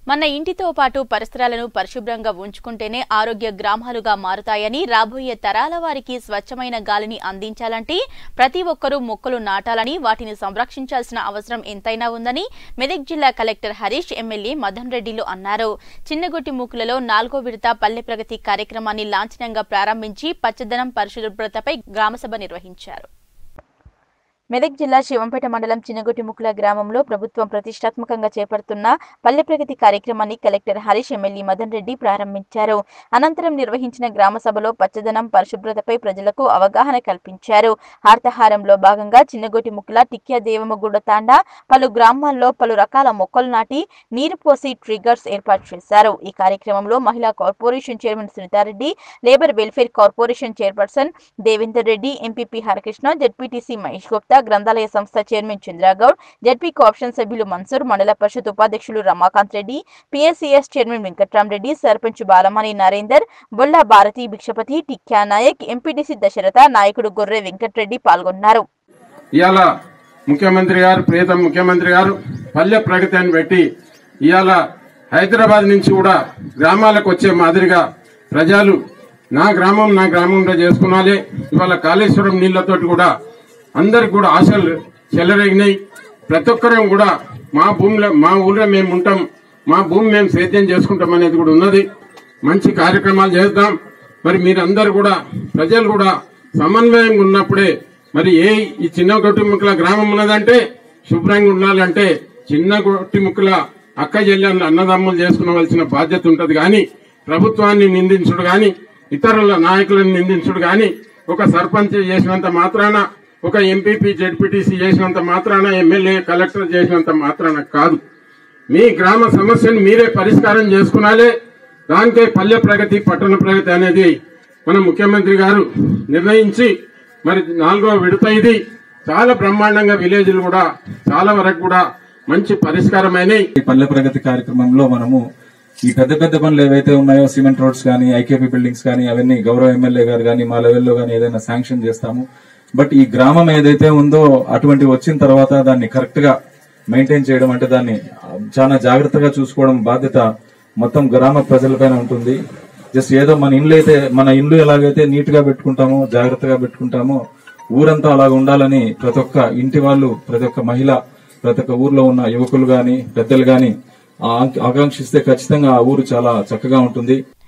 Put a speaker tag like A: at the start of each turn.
A: మన ఇంటితో పాటు పరిసరాలను పరిశుభ్రంగా ఉంచుకుంటేనే ఆరోగ్య గ్రామాలుగా మారుతాయని రాబోయే తరాల వారికి స్వచ్ఛమైన గాలిని అందించాలంటే ప్రతి ఒక్కరూ మొక్కలు నాటాలని వాటిని సంరక్షించాల్సిన అవసరం ఎంతైనా ఉందని మెదక్ జిల్లా కలెక్టర్ హరీష్ ఎమ్మెల్యే మదన్ రెడ్డిలు అన్నారు చిన్నగొట్టి మూకులలో నాలుగో విడత పల్లె ప్రగతి కార్యక్రమాన్ని లాంఛనంగా ప్రారంభించి పచ్చదనం పరిశుభ్రతపై గ్రామసభ నిర్వహించారు మెదక్ జిల్లా శివంపేట మండలం చిన్నగొట్టిముక్కుల గ్రామంలో ప్రభుత్వం ప్రతిష్టాత్మకంగా చేపడుతున్న పల్లె ప్రగతి కార్యక్రమాన్ని కలెక్టర్ హరీష్ ఎమ్మెల్యే మదన్ రెడ్డి ప్రారంభించారు అనంతరం నిర్వహించిన గ్రామ సభలో పచ్చదనం పరిశుభ్రతపై ప్రజలకు అవగాహన కల్పించారు హార్తహారంలో భాగంగా చిన్నగొట్టిముక్కుల టిక్య దేవమగూడ తాండా పలు గ్రామాల్లో పలు రకాల మొక్కలు నాటి నీరు పోసి ట్రిగర్స్ ఏర్పాటు చేశారు ఈ కార్యక్రమంలో మహిళా corporation chairman Sunitha Reddy labour welfare corporation chairperson Devender Reddy MPP Harakrishna ZPTC Mahesh Gupta గ్రంథాలయ సంస్థ చైర్మన్ చంద్రగౌడ్ జెడ్పీ కోఆప్షన్ సభ్యులు మన్సూర్ మండల పరిషత్ ఉపాధ్యక్షులు Ramakanth Reddy PSCS chairman Venkatrama Reddy sarpanch Balamani Narender Bolla Bharathi Bhikshapathi Tikya Nayak MPTC Dasaratha నాయకుడు గొర్రె వెంకట్రెడ్డి పాల్గొన్నారు
B: ఇవాళ ముఖ్యమంత్రి గారు ప్రియతమ ముఖ్యమంత్రి గారు పల్లె ప్రగతి అని పెట్టి ఇవాళ హైదరాబాద్ నుంచి కూడా గ్రామాలకు వచ్చే మాదిరిగా ప్రజలు నా గ్రామం నా గ్రామంలో చేసుకున్నాలే ఇవాళ కాళేశ్వరం నీళ్లతోటి కూడా అందరికి కూడా ఆశలు చెలరేగినాయి ప్రతి ఒక్కరం కూడా మా భూమిలో మా ఊళ్ళో మేము ఉంటాం మా భూమి మేము సేద్యం చేసుకుంటాం అనేది కూడా ఉన్నది మంచి కార్యక్రమాలు చేద్దాం మరి మీరందరూ కూడా ప్రజలు కూడా సమన్వయంగా ఉన్నప్పుడే మరి ఏ ఈ చిన్న గొట్టిముక్కల గ్రామం ఉన్నదంటే శుభ్రంగా ఉండాలంటే చిన్న గొట్టిముక్కల అక్క చెల్లెళ్ళు అన్నదమ్ములు చేసుకునవలసిన బాధ్యత ఉంటది కానీ ప్రభుత్వాన్ని నిందించుడు గాని ఇతరుల నాయకులను నిందించుడు గాని ఒక సర్పంచ్ చేసినంత మాత్రాన ఒక ఎంపీపీ జెడ్పీటీసీ చేసినంత మాత్రాన ఎమ్మెల్యే కలెక్టర్ చేసినంత మాత్రాన కాదు మీ గ్రామ సమస్యను మీరే పరిష్కారం చేసుకునాలే దానికే పల్లె ప్రగతి పట్టణ ప్రగతి అనేది మన ముఖ్యమంత్రి గారు నిర్ణయించి మరి నాలుగో విడత ఇది చాలా బ్రహ్మాండంగా విలేజ్లు కూడా చాలా వరకు కూడా మంచి పరిష్కారమైనవి
C: ఈ పల్లె ప్రగతి కార్యక్రమంలో మనము ఈ పెద్ద పెద్ద పనులు ఏవైతే ఉన్నాయో సిమెంట్ రోడ్స్ కానీ ఐకేపీ బిల్డింగ్స్ కానీ అవన్నీ గౌరవ ఎమ్మెల్యే గారు కానీ మా లెవెల్లో కానీ ఏదైనా శాంక్షన్ చేస్తాము బట్ ఈ గ్రామం ఏదైతే ఉందో అటువంటి వచ్చిన తర్వాత దాన్ని కరెక్ట్ గా మెయింటైన్ చేయడం అంటే దాన్ని చాలా జాగ్రత్తగా చూసుకోవడం బాధ్యత మొత్తం గ్రామ ప్రజలపైన ఉంటుంది జస్ట్ ఏదో మన ఇండ్లు అయితే మన ఇండ్లు ఎలాగైతే నీట్ గా పెట్టుకుంటామో జాగ్రత్తగా పెట్టుకుంటామో ఊరంతా అలాగ ఉండాలని ప్రతి ఒక్క ఇంటి వాళ్ళు ప్రతి ఒక్క మహిళ ప్రతి ఒక్క ఊర్లో ఉన్న యువకులు గాని పెద్దలు గాని ఆ ఆకాంక్షిస్తే ఖచ్చితంగా ఆ ఊరు చాలా చక్కగా ఉంటుంది